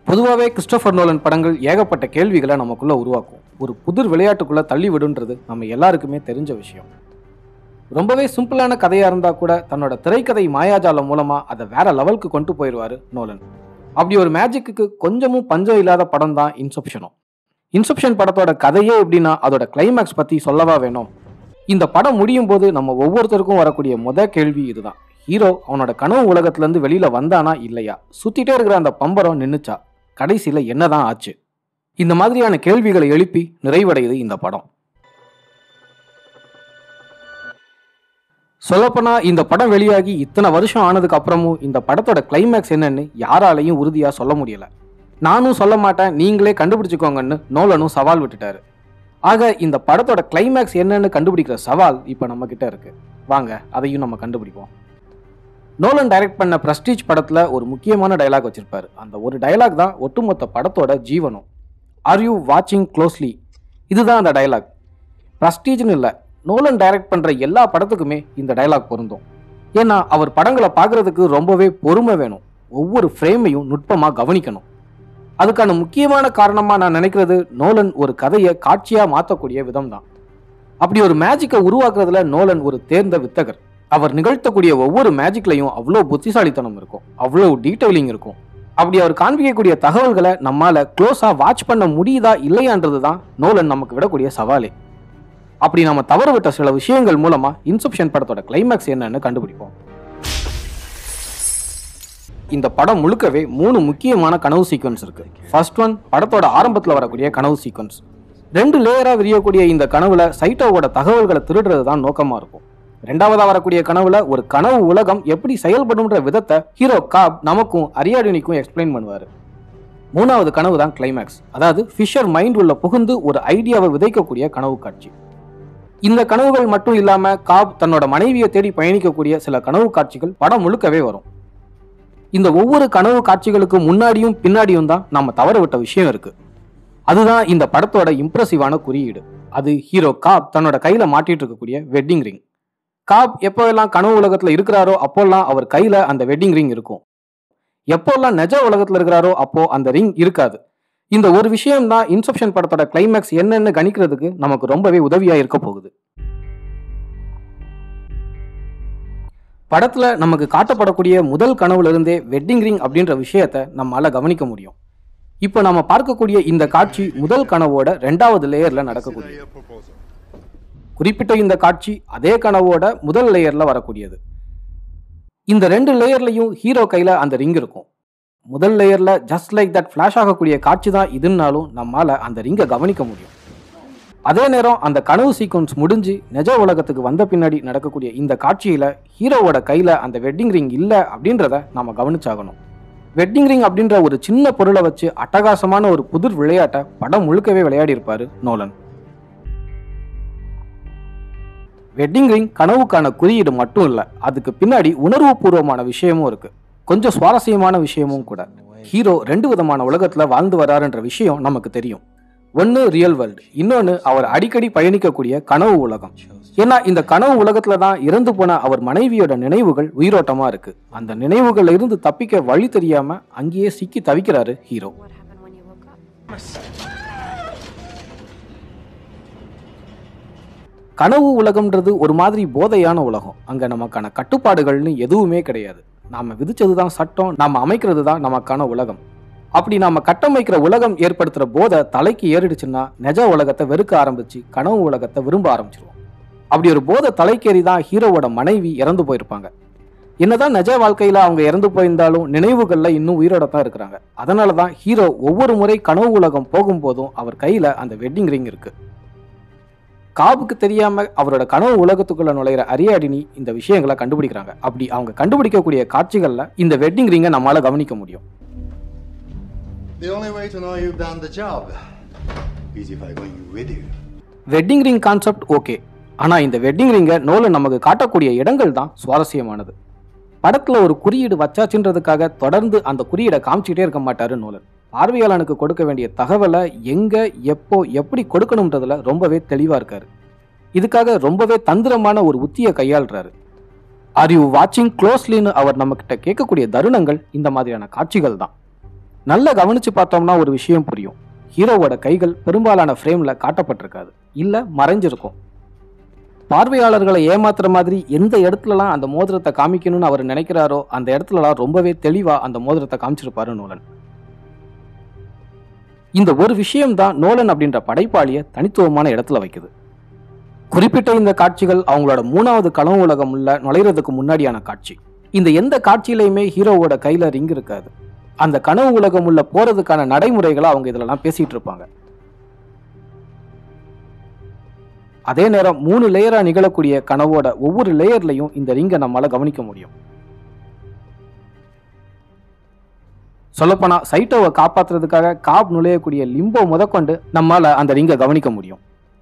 பொதுவாகவே Christopher Nolan படங்கள் ஏகப்பட்ட கேள்விகளை நமக்குள்ள உருவாக்கும் ஒரு புதிர் விளையாட்டுக்குள்ள தள்ளி விடுன்றது நம்ம எல்லாருக்குமே தெரிஞ்ச விஷயம் ரொம்பவே சிம்பிளான கதையா இருந்தா கூட தன்னோட திரைக்கதை மாயாஜாலம் மூலமா அதை வேற லெவலுக்கு கொண்டு போயிடுவாரு நோலன் அப்படி ஒரு மேஜிக்கு கொஞ்சமும் பஞ்சம் இல்லாத படம் தான் இன்செப்ஷனும் இன்செப்ஷன் படத்தோட கதையே எப்படின்னா அதோட கிளைமேக்ஸ் பத்தி சொல்லவா வேணும் இந்த படம் முடியும் போது நம்ம ஒவ்வொருத்தருக்கும் வரக்கூடிய முத கேள்வி இதுதான் ஹீரோ அவனோட கனவு உலகத்துல இருந்து வெளியில வந்தானா இல்லையா சுத்திட்டே இருக்கிற அந்த பம்பரம் நின்னுச்சா கடைசியில என்னதான் ஆச்சு இந்த மாதிரியான கேள்விகளை எழுப்பி நிறைவடையுது இந்த படம் சொல்லப்போனா இந்த படம் வெளியாகி இத்தனை வருஷம் ஆனதுக்கு அப்புறமும் இந்த படத்தோட கிளைமேக்ஸ் என்னன்னு யாராலையும் உறுதியா சொல்ல முடியல நானும் சொல்ல மாட்டேன் நீங்களே கண்டுபிடிச்சுக்கோங்கன்னு நோலனும் சவால் விட்டுட்டாரு ஆக இந்த படத்தோட கிளைமேக்ஸ் என்னன்னு கண்டுபிடிக்கிற சவால் இப்போ நம்ம கிட்ட இருக்கு வாங்க அதையும் நம்ம கண்டுபிடிப்போம் நோலன் டைரக்ட் பண்ண பிரஸ்டீஜ் படத்துல ஒரு முக்கியமான டயலாக் வச்சிருப்பாரு அந்த ஒரு டயலாக் தான் ஒட்டுமொத்த படத்தோட ஜீவனம் ஆர் யூ வாட்சிங் க்ளோஸ்லி இதுதான் அந்த டயலாக் பிரஸ்டீஜ்னு இல்லை நோலன் டைரக்ட் பண்ற எல்லா படத்துக்குமே இந்த டயலாக் பொருந்தும் ஏன்னா அவர் படங்களை பார்க்கறதுக்கு ரொம்பவே பொறுமை வேணும் ஒவ்வொரு ஃப்ரேமையும் நுட்பமா கவனிக்கணும் அதுக்கான முக்கியமான காரணமா நான் நினைக்கிறது நோலன் ஒரு கதையை காட்சியா மாற்றக்கூடிய விதம் தான் அப்படி ஒரு மேஜிக்கை உருவாக்குறதுல நோலன் ஒரு தேர்ந்த வித்தகர் அவர் நிகழ்த்தக்கூடிய ஒவ்வொரு மேஜிக்லையும் அவ்வளோ புத்திசாலித்தனம் இருக்கும் அவ்வளோ டீட்டெயிலிங் இருக்கும் அப்படி அவர் காண்பிக்கக்கூடிய தகவல்களை நம்மால க்ளோஸா வாட்ச் பண்ண முடியுதா இல்லையான்றது தான் நோலன் நமக்கு விடக்கூடிய சவாலே அப்படி நாம தவறு விட்ட சில விஷயங்கள் மூலமா இன்செப்ஷன் படத்தோட கிளைமேக்ஸ் என்னன்னு கண்டுபிடிப்போம் இந்த படம் முழுக்கவே மூணு முக்கியமான கனவு சீக்வன்ஸ் இருக்கு ஃபர்ஸ்ட் ஒன் படத்தோட ஆரம்பத்தில் வரக்கூடிய கனவு சீக்வன்ஸ் ரெண்டு லேயரா விரியக்கூடிய இந்த கனவுல சைட்டோவோட தகவல்களை திருடுறது தான் நோக்கமா இருக்கும் ரெண்டாவதா வரக்கூடிய கனவுல ஒரு கனவு உலகம் எப்படி செயல்படும்ன்ற விதத்தை ஹீரோ காப் நமக்கும் அரியாடினிக்கும் எக்ஸ்பிளைன் பண்ணுவாரு மூணாவது கனவு தான் கிளைமேக்ஸ் அதாவது ஃபிஷர் மைண்ட் உள்ள புகுந்து ஒரு ஐடியாவை விதைக்கக்கூடிய கனவு காட்சி இந்த கனவுகள் மட்டும் இல்லாம காப் தன்னோட மனைவியை தேடி பயணிக்கக்கூடிய சில கனவு காட்சிகள் படம் முழுக்கவே வரும் இந்த ஒவ்வொரு கனவு காட்சிகளுக்கு முன்னாடியும் பின்னாடியும் தான் நம்ம தவற விட்ட விஷயம் இருக்கு அதுதான் இந்த படத்தோட இம்ப்ரெசிவான குறியீடு அது ஹீரோ காப் தன்னோட கையில மாட்டிட்டு இருக்கக்கூடிய வெட்டிங் ரிங் காப் எப்போல்லாம் கனவு உலகத்துல இருக்கிறாரோ அப்போல்லாம் அவர் கையில அந்த வெட்டிங் ரிங் இருக்கும் எப்போல்லாம் நிஜ உலகத்துல இருக்கிறாரோ அப்போ அந்த ரிங் இருக்காது இந்த ஒரு விஷயம் தான் இன்செப்ஷன் படத்தோட கிளைமேக்ஸ் என்னன்னு கணிக்கிறதுக்கு நமக்கு ரொம்பவே உதவியா இருக்க போகுது படத்துல நமக்கு காட்டப்படக்கூடிய முதல் கனவுல இருந்தே வெட்டிங் ரிங் அப்படின்ற விஷயத்த நம்மால கவனிக்க முடியும் இப்போ நம்ம பார்க்கக்கூடிய இந்த காட்சி முதல் கனவோட ரெண்டாவது லேயர்ல நடக்கக்கூடிய குறிப்பிட்ட இந்த காட்சி அதே கனவோட முதல் லேயர்ல வரக்கூடியது இந்த ரெண்டு லேயர்லையும் ஹீரோ கையில அந்த ரிங் இருக்கும் முதல் லேயர்ல ஜஸ்ட் லைக் தட் ஃபிளாஷ் ஆகக்கூடிய காட்சி தான் இதுன்னாலும் நம்மால அந்த ரிங்கை கவனிக்க முடியும் அதே நேரம் அந்த கனவு சீக்வன்ஸ் முடிஞ்சு நிஜ உலகத்துக்கு வந்த பின்னாடி நடக்கக்கூடிய இந்த காட்சியில ஹீரோவோட கையில அந்த வெட்டிங் ரிங் இல்லை அப்படின்றத நாம கவனிச்சாகணும் வெட்டிங் ரிங் அப்படின்ற ஒரு சின்ன பொருளை வச்சு அட்டகாசமான ஒரு புதிர் விளையாட்டை படம் முழுக்கவே விளையாடி இருப்பாரு நோலன் வெட்டிங் ரிங் கனவுக்கான குறியீடு மட்டும் இல்ல அதுக்கு பின்னாடி உணர்வுபூர்வமான விஷயமும் இருக்கு கொஞ்சம் சுவாரஸ்யமான விஷயமும் கூட ஹீரோ ரெண்டு விதமான உலகத்துல வாழ்ந்து வராருன்ற விஷயம் நமக்கு தெரியும் ஒன்று ரியல் வேர்ல்டு இன்னொன்று அவர் அடிக்கடி பயணிக்கக்கூடிய கனவு உலகம் ஏன்னா இந்த கனவு உலகத்துல தான் இறந்து போன அவர் மனைவியோட நினைவுகள் உயிரோட்டமா இருக்கு அந்த நினைவுகள்ல இருந்து தப்பிக்க வழி தெரியாம அங்கேயே சிக்கி தவிக்கிறாரு hero What happened when you woke up? கனவு உலகம்ன்றது ஒரு மாதிரி போதையான உலகம் அங்க நமக்கான கட்டுப்பாடுகள்னு எதுவுமே கிடையாது நாம விதிச்சது தான் சட்டம் நாம அமைக்கிறது தான் நமக்கான உலகம் அப்படி நாம கட்டமைக்கிற உலகம் ஏற்படுத்துற போதை தலைக்கு ஏறிடுச்சுன்னா நிஜ உலகத்தை வெறுக்க ஆரம்பிச்சு கனவு உலகத்தை விரும்ப ஆரம்பிச்சிருவோம் அப்படி ஒரு போதை தலைக்கேறி தான் ஹீரோவோட மனைவி இறந்து போயிருப்பாங்க என்னதான் நிஜ வாழ்க்கையில அவங்க இறந்து போயிருந்தாலும் நினைவுகள்ல இன்னும் உயிரோட தான் இருக்கிறாங்க அதனால தான் ஹீரோ ஒவ்வொரு முறை கனவு உலகம் போகும்போதும் அவர் கையில அந்த வெட்டிங் ரிங் இருக்கு காபுக்கு தெரியாம அவரோட கனவு உலகத்துக்குள்ள நுழையிற அரியாடினி இந்த விஷயங்களை கண்டுபிடிக்கிறாங்க அப்படி அவங்க கண்டுபிடிக்கக்கூடிய காட்சிகள்ல இந்த வெட்டிங் ரிங்கை நம்மளால கவனிக்க முடியும் The only way to know you've done the job is if I go in with you. Wedding ring concept okay ஆனா இந்த வெட்டிங் ரிங்கை நோலன் நமக்கு காட்டக்கூடிய இடங்கள் தான் சுவாரஸ்யமானது படத்துல ஒரு குறியீடு வச்சாச்சுன்றதுக்காக தொடர்ந்து அந்த குறியீடை காமிச்சிட்டே இருக்க மாட்டாரு நோலன் பார்வையாளனுக்கு கொடுக்க வேண்டிய தகவலை எங்க எப்போ எப்படி கொடுக்கணுன்றதுல ரொம்பவே தெளிவா இருக்காரு இதுக்காக ரொம்பவே தந்திரமான ஒரு உத்தியை கையாளுறாரு ஆர் யூ வாட்சிங் க்ளோஸ்லின்னு அவர் நம்மக்கிட்ட கேட்கக்கூடிய தருணங்கள் இந்த மாதிரியான காட்சிகள் தான் நல்லா கவனிச்சு பார்த்தோம்னா ஒரு விஷயம் புரியும் ஹீரோவோட கைகள் பெரும்பாலான ஃப்ரேம்ல காட்டப்பட்டிருக்காது இல்ல மறைஞ்சிருக்கும் பார்வையாளர்களை ஏமாத்துற மாதிரி எந்த இடத்துலலாம் அந்த மோதிரத்தை காமிக்கணும்னு அவர் நினைக்கிறாரோ அந்த இடத்துலலாம் ரொம்பவே தெளிவா அந்த மோதிரத்தை காமிச்சிருப்பாரு நோலன் இந்த ஒரு விஷயம்தான் நோலன் அப்படின்ற படைப்பாளிய தனித்துவமான இடத்துல வைக்குது குறிப்பிட்ட இந்த காட்சிகள் அவங்களோட மூணாவது கனவு உலகம் உள்ள நுழைறதுக்கு முன்னாடியான காட்சி இந்த எந்த காட்சியிலையுமே ஹீரோவோட கையில ரிங் இருக்காது அந்த கனவு உலகம் உள்ள போறதுக்கான நடைமுறைகளை அவங்க இதுலலாம் பேசிட்டு இருப்பாங்க அதே நேரம் மூணு லேயரா நிகழக்கூடிய கனவோட ஒவ்வொரு லேயர்லையும் இந்த ரிங்கை நம்மளால கவனிக்க முடியும் சொல்லப்போனா சைட்டோவை காப்பாத்துறதுக்காக காப் நுழையக்கூடிய லிம்போ முதற்கொண்டு நம்மால அந்த ரிங்கை கவனிக்க முடியும்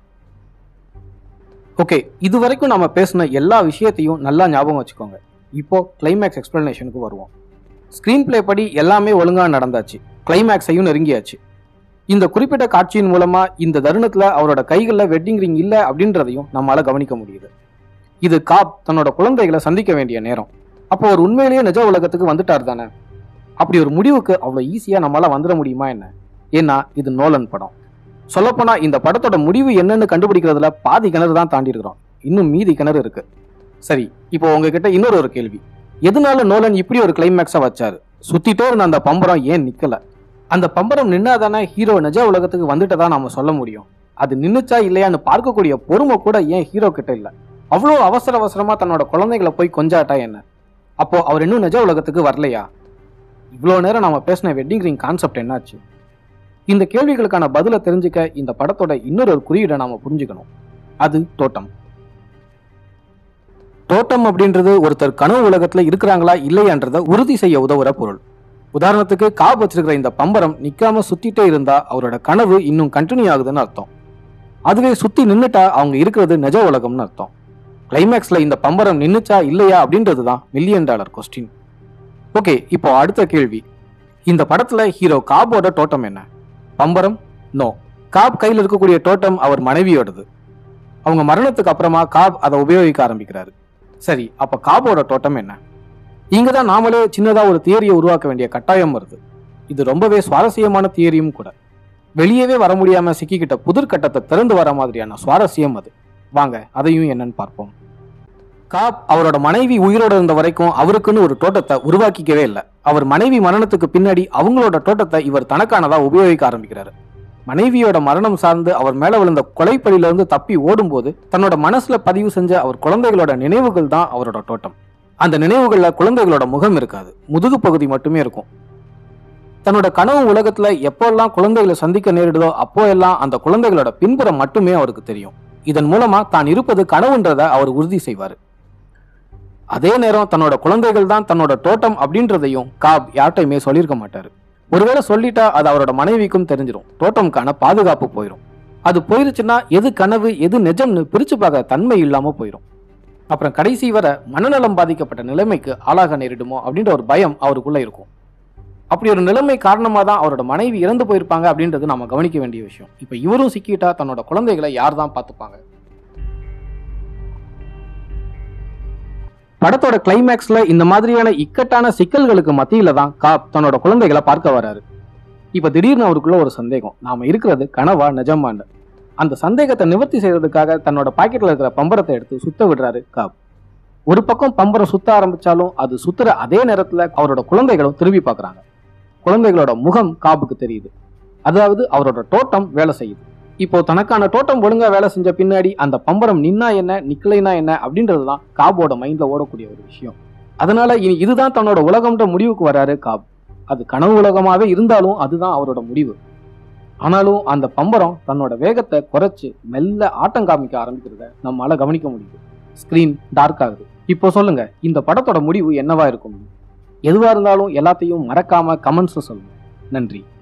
ஓகே இது வரைக்கும் நம்ம பேசின எல்லா விஷயத்தையும் நல்லா ஞாபகம் வச்சுக்கோங்க இப்போ கிளைமேக்ஸ் எக்ஸ்பிளனேஷனுக்கு வருவோம் ஸ்க்ரீன் பிளே படி எல்லாமே ஒழுங்கா நடந்தாச்சு கிளைமேக்ஸையும் நெருங்கியாச்சு இந்த குறிப்பிட்ட காட்சியின் மூலமா இந்த தருணத்துல அவரோட கைகளில் வெட்டிங் ரிங் இல்லை அப்படின்றதையும் நம்மளால கவனிக்க முடியுது இது காப் தன்னோட குழந்தைகளை சந்திக்க வேண்டிய நேரம் அப்போ ஒரு உண்மையிலேயே நிஜ உலகத்துக்கு வந்துட்டார் தானே அப்படி ஒரு முடிவுக்கு அவ்வளோ ஈஸியா நம்மளால வந்துட முடியுமா என்ன ஏன்னா இது நோலன் படம் சொல்லப்போனா இந்த படத்தோட முடிவு என்னன்னு கண்டுபிடிக்கிறதுல பாதி கிணறு தான் தாண்டி இருக்கிறோம் இன்னும் மீதி கிணறு இருக்கு சரி இப்போ உங்ககிட்ட இன்னொரு ஒரு கேள்வி எதனால நோலன் இப்படி ஒரு கிளைமேக்ஸை வச்சாரு சுத்திட்டே இருந்த அந்த பம்பரம் ஏன் நிக்கல அந்த பம்பரம் நின்னாதானே ஹீரோ நிஜ உலகத்துக்கு வந்துட்டதா நாம சொல்ல முடியும் அது நின்னுச்சா இல்லையான்னு பார்க்கக்கூடிய பொறுமை கூட ஏன் ஹீரோ கிட்ட இல்ல அவ்வளோ அவசர அவசரமா தன்னோட குழந்தைகளை போய் கொஞ்சாட்டா என்ன அப்போ அவர் இன்னும் நிஜ உலகத்துக்கு வரலையா இவ்வளோ நேரம் நாம பேசின வெட்டிங் ரிங் கான்செப்ட் என்னாச்சு இந்த கேள்விகளுக்கான பதிலை தெரிஞ்சுக்க இந்த படத்தோட இன்னொரு ஒரு குறியீடை நாம புரிஞ்சுக்கணும் அது தோட்டம் தோட்டம் அப்படின்றது ஒருத்தர் கனவு உலகத்துல இருக்கிறாங்களா இல்லையான்றத உறுதி செய்ய உதவுற பொருள் உதாரணத்துக்கு காப் வச்சிருக்கிற இந்த பம்பரம் நிக்காம சுத்திட்டே இருந்தா அவரோட கனவு இன்னும் கண்டினியூ ஆகுதுன்னு அர்த்தம் அதுவே சுத்தி நின்னுட்டா அவங்க இருக்கிறது நிஜ உலகம்னு அர்த்தம் கிளைமேக்ஸ்ல இந்த பம்பரம் நின்னுச்சா இல்லையா அப்படின்றது தான் மில்லியன் டாலர் கொஸ்டின் ஓகே இப்போ அடுத்த கேள்வி இந்த படத்துல ஹீரோ காபோட தோட்டம் என்ன பம்பரம் நோ காப் கையில் இருக்கக்கூடிய தோட்டம் அவர் மனைவியோடது அவங்க மரணத்துக்கு அப்புறமா காப் அதை உபயோகிக்க ஆரம்பிக்கிறாரு சரி அப்ப காபோட தோட்டம் என்ன இங்க தான் நாமளே சின்னதா ஒரு தியரியை உருவாக்க வேண்டிய கட்டாயம் வருது இது ரொம்பவே சுவாரஸ்யமான தியரியும் கூட வெளியவே வர முடியாம சிக்கிக்கிட்ட புதிர் கட்டத்தை திறந்து வர மாதிரியான சுவாரஸ்யம் அது வாங்க அதையும் என்னன்னு பார்ப்போம் காப் அவரோட மனைவி உயிரோட இருந்த வரைக்கும் அவருக்குன்னு ஒரு தோட்டத்தை உருவாக்கிக்கவே இல்லை அவர் மனைவி மரணத்துக்கு பின்னாடி அவங்களோட தோட்டத்தை இவர் தனக்கானதா உபயோகிக்க ஆரம்பிக்கிறாரு மனைவியோட மரணம் சார்ந்து அவர் மேல விழுந்த கொலைப்பழியில இருந்து தப்பி ஓடும்போது தன்னோட மனசுல பதிவு செஞ்ச அவர் குழந்தைகளோட நினைவுகள் தான் அவரோட தோட்டம் அந்த நினைவுகள்ல குழந்தைகளோட முகம் இருக்காது முதுகு பகுதி மட்டுமே இருக்கும் தன்னோட கனவு உலகத்துல எப்போல்லாம் குழந்தைகளை சந்திக்க நேரிடுதோ அப்போ எல்லாம் அந்த குழந்தைகளோட பின்புறம் மட்டுமே அவருக்கு தெரியும் இதன் மூலமா தான் இருப்பது கனவுன்றத அவர் உறுதி செய்வாரு அதே நேரம் தன்னோட குழந்தைகள் தான் தன்னோட தோட்டம் அப்படின்றதையும் காப் யார்ட்டையுமே சொல்லியிருக்க மாட்டாரு ஒருவேளை சொல்லிட்டா அது அவரோட மனைவிக்கும் தெரிஞ்சிடும் தோட்டம்கான பாதுகாப்பு போயிடும் அது போயிருச்சுன்னா எது கனவு எது நிஜம்னு பிரிச்சு பார்க்க தன்மை இல்லாம போயிடும் அப்புறம் கடைசி வரை மனநலம் பாதிக்கப்பட்ட நிலைமைக்கு ஆளாக நேரிடுமோ அப்படின்ற ஒரு பயம் அவருக்குள்ள இருக்கும் அப்படி ஒரு நிலைமை காரணமா தான் அவரோட மனைவி இறந்து போயிருப்பாங்க அப்படின்றது நாம கவனிக்க வேண்டிய விஷயம் இப்ப இவரும் சிக்கிட்டா தன்னோட குழந்தைகளை யார் தான் பார்த்துப்பாங்க படத்தோட கிளைமேக்ஸ்ல இந்த மாதிரியான இக்கட்டான சிக்கல்களுக்கு மத்தியில தான் காப் தன்னோட குழந்தைகளை பார்க்க வராரு இப்ப திடீர்னு அவருக்குள்ள ஒரு சந்தேகம் நாம இருக்கிறது கனவா நிஜமான்னு அந்த சந்தேகத்தை நிவர்த்தி செய்யறதுக்காக தன்னோட பாக்கெட்ல இருக்கிற பம்பரத்தை எடுத்து சுத்த விடுறாரு காப் ஒரு பக்கம் பம்பரம் சுத்த ஆரம்பிச்சாலும் அது சுத்துற அதே நேரத்துல அவரோட குழந்தைகளும் திரும்பி பார்க்கறாங்க குழந்தைகளோட முகம் காப்புக்கு தெரியுது அதாவது அவரோட தோட்டம் வேலை செய்யுது இப்போ தனக்கான தோட்டம் ஒழுங்கா வேலை செஞ்ச பின்னாடி அந்த பம்பரம் நின்னா என்ன நிக்கலைனா என்ன அப்படின்றது தான் காபோட மைண்ட்ல ஓடக்கூடிய ஒரு விஷயம் அதனால இனி இதுதான் தன்னோட உலகம்ன்ற முடிவுக்கு வராரு காப் அது கனவு உலகமாவே இருந்தாலும் அதுதான் அவரோட முடிவு ஆனாலும் அந்த பம்பரம் தன்னோட வேகத்தை குறைச்சு மெல்ல ஆட்டம் காமிக்க ஆரம்பிக்கிறத நம்மளால கவனிக்க முடியுது ஸ்கிரீன் டார்க் ஆகுது இப்போ சொல்லுங்க இந்த படத்தோட முடிவு என்னவா இருக்கும் எதுவா இருந்தாலும் எல்லாத்தையும் மறக்காம கமெண்ட்ஸ் சொல்லுங்க நன்றி